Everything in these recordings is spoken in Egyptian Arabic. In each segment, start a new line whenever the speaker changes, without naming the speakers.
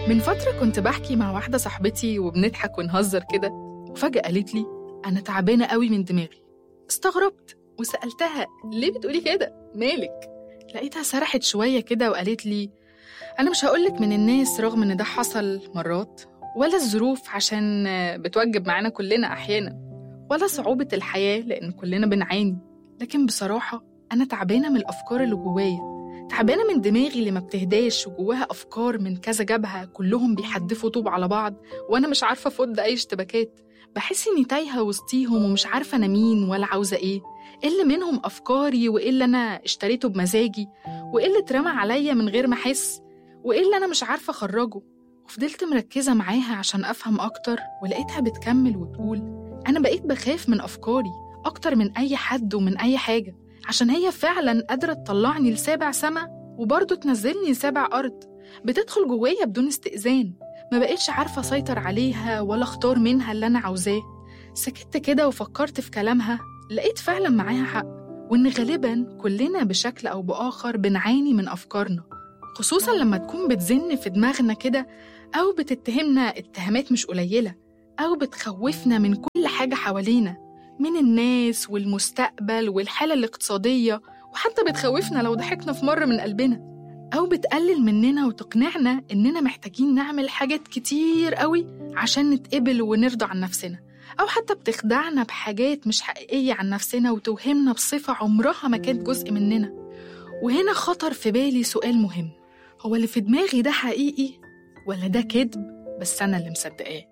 من فترة كنت بحكي مع واحدة صاحبتي وبنضحك ونهزر كده وفجأة قالت لي أنا تعبانة قوي من دماغي استغربت وسألتها ليه بتقولي كده؟ مالك؟ لقيتها سرحت شوية كده وقالت لي أنا مش هقولك من الناس رغم إن ده حصل مرات ولا الظروف عشان بتوجب معانا كلنا أحيانا ولا صعوبة الحياة لأن كلنا بنعاني لكن بصراحة أنا تعبانة من الأفكار اللي جوايا تعبانة من دماغي اللي ما بتهداش وجواها أفكار من كذا جبهة كلهم بيحدفوا طوب على بعض وأنا مش عارفة أفض أي اشتباكات بحس إني تايهة وسطيهم ومش عارفة أنا مين ولا عاوزة إيه إيه اللي منهم أفكاري وإيه اللي أنا اشتريته بمزاجي وإيه اللي اترمى عليا من غير ما أحس وإيه اللي أنا مش عارفة أخرجه وفضلت مركزة معاها عشان أفهم أكتر ولقيتها بتكمل وتقول أنا بقيت بخاف من أفكاري أكتر من أي حد ومن أي حاجة عشان هي فعلا قادرة تطلعني لسابع سما وبرضه تنزلني لسابع أرض بتدخل جوايا بدون استئذان ما بقيتش عارفة أسيطر عليها ولا أختار منها اللي أنا عاوزاه سكت كده وفكرت في كلامها لقيت فعلا معاها حق وإن غالبا كلنا بشكل أو بآخر بنعاني من أفكارنا خصوصا لما تكون بتزن في دماغنا كده أو بتتهمنا اتهامات مش قليلة أو بتخوفنا من كل حاجة حوالينا من الناس والمستقبل والحالة الاقتصادية وحتى بتخوفنا لو ضحكنا في مرة من قلبنا أو بتقلل مننا وتقنعنا إننا محتاجين نعمل حاجات كتير قوي عشان نتقبل ونرضى عن نفسنا أو حتى بتخدعنا بحاجات مش حقيقية عن نفسنا وتوهمنا بصفة عمرها ما كانت جزء مننا وهنا خطر في بالي سؤال مهم هو اللي في دماغي ده حقيقي ولا ده كذب بس أنا اللي مصدقاه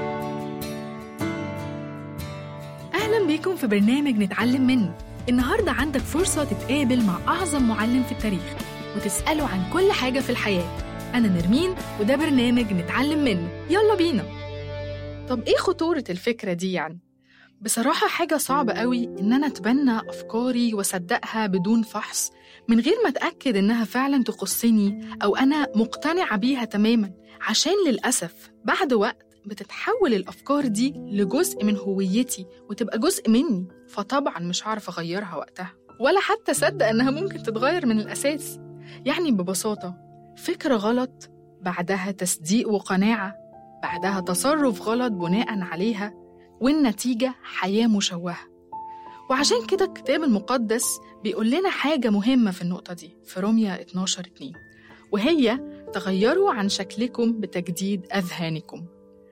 أهلا بيكم في برنامج نتعلم منه النهاردة عندك فرصة تتقابل مع أعظم معلم في التاريخ وتسأله عن كل حاجة في الحياة أنا نرمين وده برنامج نتعلم منه يلا بينا طب إيه خطورة الفكرة دي يعني؟ بصراحة حاجة صعبة قوي إن أنا أتبنى أفكاري وأصدقها بدون فحص من غير ما أتأكد إنها فعلا تخصني أو أنا مقتنعة بيها تماما عشان للأسف بعد وقت بتتحول الأفكار دي لجزء من هويتي وتبقى جزء مني فطبعا مش هعرف أغيرها وقتها ولا حتى أصدق إنها ممكن تتغير من الأساس يعني ببساطة فكرة غلط بعدها تصديق وقناعة بعدها تصرف غلط بناء عليها والنتيجة حياة مشوهة وعشان كده الكتاب المقدس بيقول لنا حاجة مهمة في النقطة دي في روميا 12 2 وهي تغيروا عن شكلكم بتجديد أذهانكم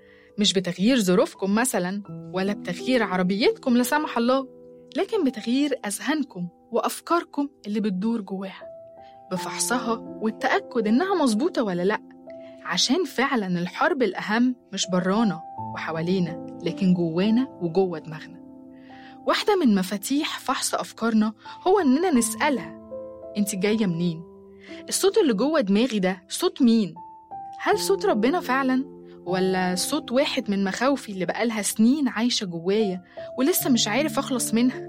مش بتغيير ظروفكم مثلا ولا بتغيير عربيتكم لا سمح الله لكن بتغيير أذهانكم وأفكاركم اللي بتدور جواها بفحصها والتأكد إنها مظبوطة ولا لأ عشان فعلا الحرب الأهم مش برانا وحوالينا لكن جوانا وجوه دماغنا واحدة من مفاتيح فحص أفكارنا هو إننا نسألها أنت جاية منين؟ الصوت اللي جوه دماغي ده صوت مين؟ هل صوت ربنا فعلا؟ ولا صوت واحد من مخاوفي اللي بقالها سنين عايشة جوايا ولسه مش عارف أخلص منها؟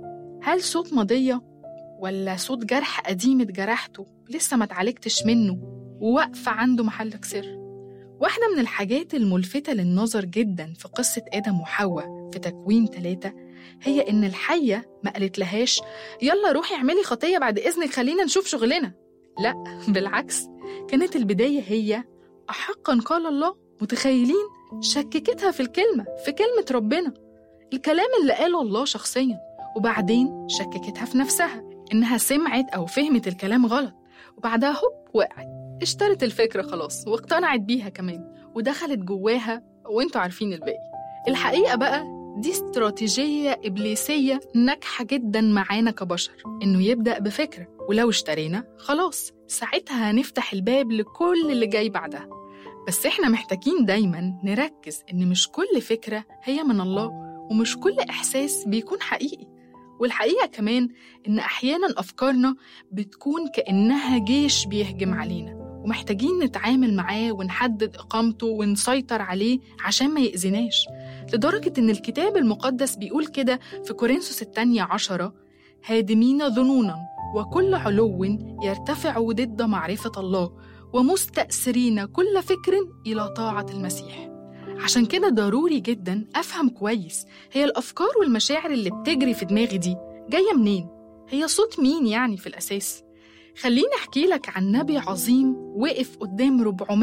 هل صوت ماضية؟ ولا صوت جرح قديم اتجرحته لسه ما اتعالجتش منه وواقفة عنده محلك سر؟ واحدة من الحاجات الملفتة للنظر جدا في قصة آدم وحواء في تكوين ثلاثة هي إن الحية ما قالت لهاش يلا روحي اعملي خطية بعد إذنك خلينا نشوف شغلنا لا بالعكس كانت البداية هي أحقا قال الله متخيلين شككتها في الكلمة في كلمة ربنا الكلام اللي قاله الله شخصيا وبعدين شككتها في نفسها إنها سمعت أو فهمت الكلام غلط وبعدها هوب وقعت اشترت الفكرة خلاص واقتنعت بيها كمان ودخلت جواها وانتوا عارفين الباقي الحقيقة بقى دي استراتيجية إبليسية ناجحة جدا معانا كبشر إنه يبدأ بفكرة ولو اشترينا خلاص ساعتها هنفتح الباب لكل اللي جاي بعدها بس إحنا محتاجين دايما نركز إن مش كل فكرة هي من الله ومش كل إحساس بيكون حقيقي والحقيقة كمان إن أحيانا أفكارنا بتكون كأنها جيش بيهجم علينا ومحتاجين نتعامل معاه ونحدد إقامته ونسيطر عليه عشان ما يأذناش لدرجة إن الكتاب المقدس بيقول كده في كورنثوس الثانية عشرة هادمين ظنونا وكل علو يرتفع ضد معرفة الله ومستأثرين كل فكر إلى طاعة المسيح عشان كده ضروري جدا أفهم كويس هي الأفكار والمشاعر اللي بتجري في دماغي دي جاية منين؟ هي صوت مين يعني في الأساس؟ خليني أحكي لك عن نبي عظيم وقف قدام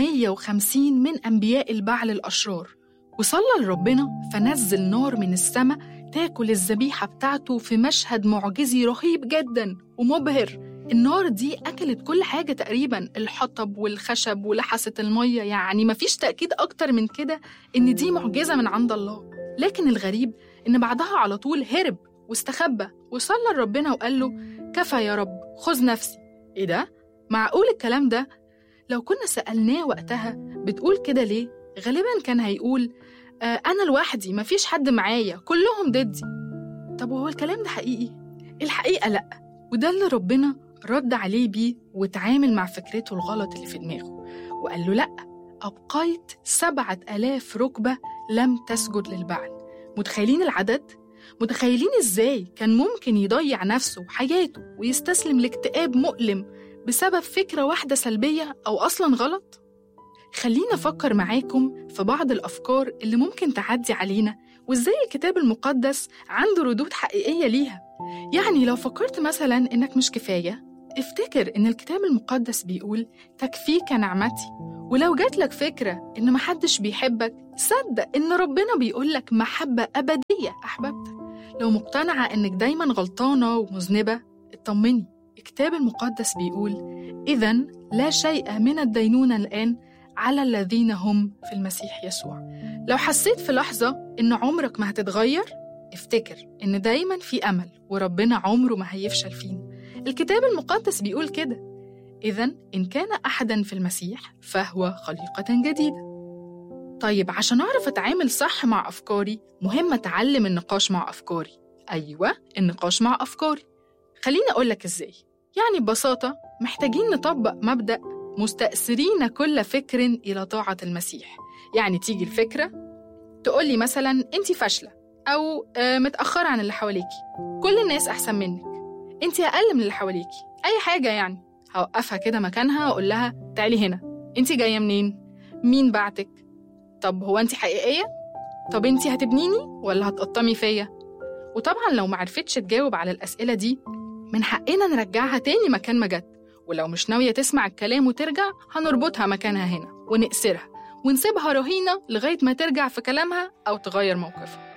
450 من أنبياء البعل الأشرار وصلى لربنا فنزل نار من السماء تاكل الذبيحة بتاعته في مشهد معجزي رهيب جدا ومبهر النار دي أكلت كل حاجة تقريبا الحطب والخشب ولحست المية يعني مفيش تأكيد أكتر من كده إن دي معجزة من عند الله لكن الغريب إن بعدها على طول هرب واستخبى وصلى لربنا وقال له كفى يا رب خذ نفسي إيه ده؟ معقول الكلام ده؟ لو كنا سألناه وقتها بتقول كده ليه؟ غالبا كان هيقول آه أنا لوحدي مفيش حد معايا كلهم ضدي طب وهو الكلام ده حقيقي؟ الحقيقة لأ وده اللي ربنا رد عليه بيه وتعامل مع فكرته الغلط اللي في دماغه وقال له لأ أبقيت سبعة ألاف ركبة لم تسجد للبعل متخيلين العدد؟ متخيلين إزاي كان ممكن يضيع نفسه وحياته ويستسلم لاكتئاب مؤلم بسبب فكرة واحدة سلبية أو أصلا غلط؟ خلينا أفكر معاكم في بعض الأفكار اللي ممكن تعدي علينا وإزاي الكتاب المقدس عنده ردود حقيقية ليها يعني لو فكرت مثلا إنك مش كفاية افتكر إن الكتاب المقدس بيقول تكفيك نعمتي ولو جات لك فكرة إن محدش بيحبك صدق إن ربنا بيقول لك محبة أبدية أحببتك لو مقتنعة إنك دايما غلطانة ومذنبة اطمني الكتاب المقدس بيقول إذا لا شيء من الدينونة الآن على الذين هم في المسيح يسوع لو حسيت في لحظة إن عمرك ما هتتغير افتكر إن دايما في أمل وربنا عمره ما هيفشل فينا الكتاب المقدس بيقول كده إذا إن كان أحدا في المسيح فهو خليقة جديدة طيب عشان أعرف أتعامل صح مع أفكاري مهم أتعلم النقاش مع أفكاري أيوة النقاش مع أفكاري خليني أقولك إزاي يعني ببساطة محتاجين نطبق مبدأ مستأثرين كل فكر إلى طاعة المسيح يعني تيجي الفكرة تقولي مثلا أنت فاشلة أو متأخرة عن اللي حواليكي كل الناس أحسن منك أنت أقل من اللي حواليكي أي حاجة يعني هوقفها كده مكانها وأقول لها تعالي هنا أنت جاية منين؟ مين بعتك؟ طب هو أنت حقيقية؟ طب أنت هتبنيني ولا هتقطمي فيا؟ وطبعا لو معرفتش تجاوب على الأسئلة دي من حقنا نرجعها تاني مكان ما جت ولو مش ناوية تسمع الكلام وترجع هنربطها مكانها هنا ونقسرها ونسيبها رهينة لغاية ما ترجع في كلامها أو تغير موقفها